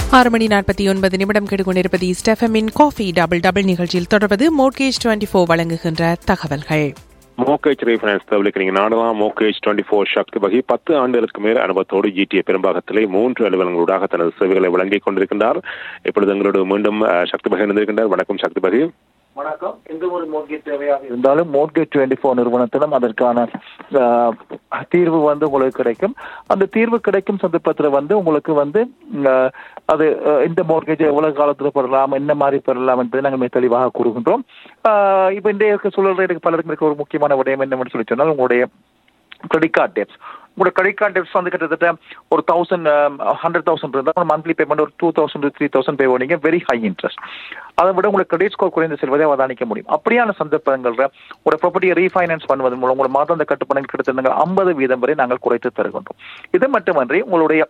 ஆறு மணி நாற்பத்தி ஒன்பது நிமிடம் கேட்டுக்கொண்டிருப்பது ஸ்டெஃபமின் காஃபி டபுள் டபுள் நிகழ்ச்சியில் தொடர்வது மோர்கேஜ் டுவெண்ட்டி ஃபோர் வழங்குகின்ற தகவல்கள் மோகேஜ் ரீஃபைனான்ஸ் தேவைக்கு நீங்க நாடலாம் மோகேஜ் டுவெண்ட்டி ஃபோர் சக்தி வகை பத்து ஆண்டுகளுக்கு மேல் அனுபவத்தோடு ஜிடிஏ பெரும்பாகத்திலே மூன்று அலுவலங்களூடாக தனது சேவைகளை வழங்கிக் கொண்டிருக்கின்றார் இப்பொழுது எங்களோடு மீண்டும் அஹ், சக்தி பகை இணைந்திருக்கின்றார் வணக்கம் சக்தி பகை வணக்கம் எந்த ஒரு மோட்கேஜ் தேவையாக இருந்தாலும் மோட்கேஜ் டுவெண்ட்டி ஃபோர் நிறுவனத்திலும் அதற்கான ஆஹ், தீர்வு வந்து உங்களுக்கு கிடைக்கும் அந்த தீர்வு கிடைக்கும் சந்தர்ப்பத்தில் வந்து உங்களுக்கு வந்து ஆஹ், அது ஆஹ், இந்த மோட்கேஜ் எவ்வளவு காலத்தில் பெறலாம் என்ன மாதிரி பெறலாம் என்பதை நாங்கள் மிக தெளிவாக கூறுகின்றோம் ஆஹ், இப்போ இன்றைய இருக்க சூழல் எனக்கு பலருக்கு இருக்க ஒரு முக்கியமான விடயம் என்னவென்று சொல்லி சொன்னால் உங்களுடைய கிரெடிட் கார்டு டெப்ஸ் உங்களோட கிரெடிட் கார்டு டெப்ஸ் வந்து கிட்டத்தட்ட ஒரு தௌசண்ட் ஹண்ட்ரட் தௌசண்ட் இருந்தால் மந்த்லி பேமெண்ட் ஒரு two thousand three thousand pay பண்ணீங்க வெரி ஹை இன்ட்ரெஸ்ட் அதை விட உங்களுக்கு கிரெடிட் ஸ்கோர் குறைந்து செல்வதை அவதானிக்க முடியும் அப்படியான சந்தர்ப்பங்களில் ஒரு ப்ராப்பர்ட்டியை ரீஃபைனான்ஸ் பண்ணுவதன் மூலம் உங்களோட மாதாந்த கட்டுப்பணம் கிட்டத்தட்ட ஐம்பது வீதம் வரை நாங்கள் குறைத்து தருகின்றோம் இது மட்டுமன்றி உங்களுடைய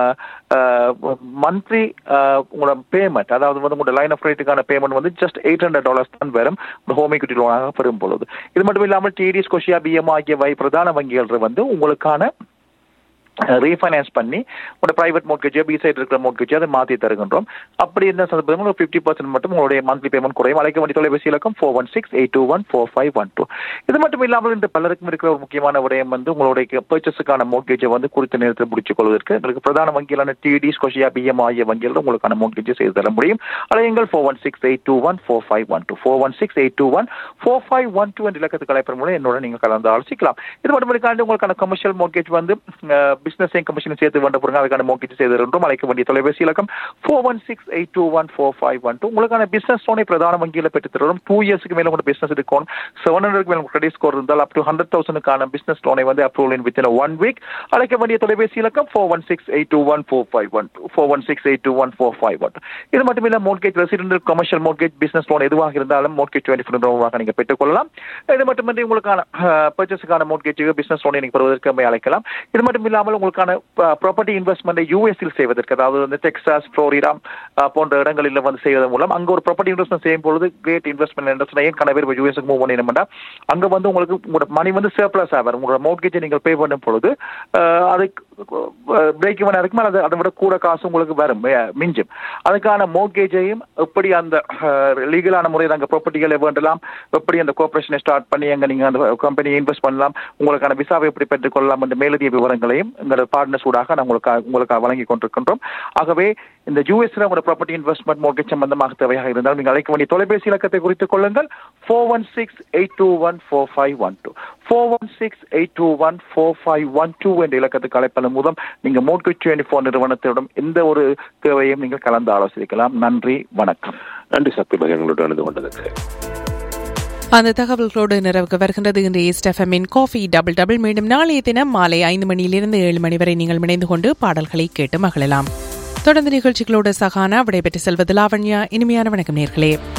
மந்த்லி உங்களோட பேமெண்ட் அதாவது வந்து உங்களோட லைன் ஆஃப் ரேட்டுக்கான பேமெண்ட் வந்து ஜஸ்ட் எயிட் ஹண்ட்ரட் டாலர்ஸ் தான் வரும் ஹோம் equity லோனாக பெறும் பொழுது இது மட்டும் இல்லாமல் டிடிஎஸ் கொஷியா பிஎம் ஆகிய வை பிரதான வங்கிகள் வந்து உங்களுக்கான ரீஃபைனான்ஸ் பண்ணி உங்களோட பிரைவேட் மோட்கேஜோ பி சைடு இருக்கிற மோட்கேஜோ அதை மாற்றி தருகின்றோம் அப்படி இருந்த சந்தர்ப்பத்தில் ஒரு ஃபிஃப்டி பர்சன்ட் மட்டும் உங்களுடைய மந்த்லி பேமெண்ட் குறையும் அழைக்க வேண்டிய தொலைபேசி இலக்கம் four one six eight two one four five one two இது மட்டும் இல்லாமல் இந்த பலருக்கும் இருக்கிற ஒரு முக்கியமான விடயம் வந்து உங்களுடைய பர்ச்சேஸுக்கான மோட்கேஜை வந்து குறித்த நேரத்தில் முடிச்சுக் கொள்வதற்கு எங்களுக்கு பிரதான வங்கிகளான டிடி ஸ்கொஷியா பிஎம் ஆகிய வங்கிகள் உங்களுக்கான மோட்கேஜை செய்து தர முடியும் அலையுங்கள் four one six eight two one four five one two four one six eight two one four five one two என்ற இலக்கத்துக்கு அழைப்பதன் மூலம் என்னோட நீங்கள் கலந்து ஆலோசிக்கலாம் இது மட்டும் இல்லாமல் உங்களுக்கான கமர்ஷியல் மோட்கேஜ் வந்து பிசினஸையும் கமிஷன் சேர்த்து வேண்ட போறாங்க அதுக்கான மோட்கேஜ் செய்து தருகின்றோம் அழைக்க வேண்டிய தொலைபேசி இலக்கம் four one six eight two one four five one two உங்களுக்கான பிசினஸ் லோனை பிரதான வங்கியில் பெற்று தருவோம் டூ இயர்ஸ்க்கு மேல உங்களோட பிசினஸ் இருக்கும் செவன் ஹண்ட்ரட் மேல கிரெடிட் ஸ்கோர் இருந்தால் அப் டு ஹண்ட்ரட் தௌசண்ட்க்கான பிசினஸ் லோனை வந்து approval in within one week அழைக்க வேண்டிய தொலைபேசி இலக்கம் four one six eight two one four five one two four one six eight two one four five one இது மட்டும் இல்ல mortgage resident commercial mortgage business loan எதுவாக இருந்தாலும் மோட்கேஜ் டுவெண்ட்டி ஃபோர் ரூபாக நீங்க பெற்றுக்கொள்ளலாம் இது மட்டுமின்றி உங்களுக்கான பர்ச்சேஸுக்கான மோட்கேஜ் பிசினஸ் லோனை நீங்க பெறுவதற்கு நம்மை அழைக்கலாம் இது மட்டும் இல்லாமல் உங்களுக்கான ப்ராப்பர்ட்டி இன்வெஸ்ட்மெண்ட் யூஎஸ்இல் செய்வதற்கு அதாவது வந்து டெக்சாஸ் புளோரிடா அஹ், போன்ற இடங்களில் வந்து செய்வதன் மூலம் அங்க ஒரு ப்ராப்பர்ட்டி இன்வெஸ்ட்மெண்ட் செய்யும் பொழுது கிரேட் இன்வெஸ்ட்மெண்ட் இண்டஸ்ட்ரி ஏன் கன பேர் யூஎஸ்க்கு மூவ் பண்ணினோம்னா அங்க வந்து உங்களுக்கு உங்களோட மணி வந்து சர்ப்ளஸ் ஆகும் உங்களோட மோட்கேஜை நீங்கள் பே பண்ணும் பொழுது அஹ், அதுக்கு பிரேக் இவன் இருக்கும் அது அதை விட கூட காசு உங்களுக்கு வரும் அஹ், மிஞ்சும் அதுக்கான மோட்கேஜையும் எப்படி அந்த லீகலான முறையில் அங்கே ப்ராப்பர்ட்டிகளை வேண்டலாம் எப்படி அந்த கோஆபரேஷனை ஸ்டார்ட் பண்ணி அங்கே நீங்கள் அந்த கம்பெனியை இன்வெஸ்ட் பண்ணலாம் உங்களுக்கான விசாவை எப்படி பெற்றுக்கொள்ளலாம் என்ற மேலதிக விவரங்களையும் எங்களோட பார்ட்னர்ஸ் ஊடாக நாங்கள் உங்களுக்கு உங்களுக்கு வழங்கி கொண்டிருக்கின்றோம் ஆகவே இந்த யூஎஸ்ல உங்களோட ப்ராப்பர்ட்டி இன்வெஸ்ட்மெண்ட் மோட்கேஜ் சம்பந்தமாக தேவையாக இருந்தால் நீங்கள் அழைக்க வேண்டிய தொலைபேசி இலக்கத்தை குறித்துக் கொள்ளுங்கள் four one six eight two one four five one two four one six eight two one four five one two என்ற இலக்கத்துக்கு அழைப்பதன் மூலம் நீங்கள் மோட்கேஜ் டுவெண்ட்டி ஃபோர் நிறுவனத்திடம் எந்த ஒரு தேவையும் நீங்கள் கலந்து ஆலோசிக்கலாம் நன்றி வணக்கம் நன்றி சக்தி பகை எங்களோடு இணைந்து கொண்டதுக்கு அந்த தகவல்களோடு நிறைவுக்கு வருகின்றது இன்றைய ஸ்டெஃபமின் காஃபி டபுள் டபுள் மீண்டும் நாளைய தினம் மாலை ஐந்து மணியிலிருந்து ஏழு மணி வரை நீங்கள் இணைந்து கொண்டு பாடல்களை கேட்டு மகிழலாம் தொடர்ந்து நிகழ்ச்சிகளோடு சகானா விடைபெற்று செல்வது லாவண்யா இனிமையான வணக்கம் நேர்களே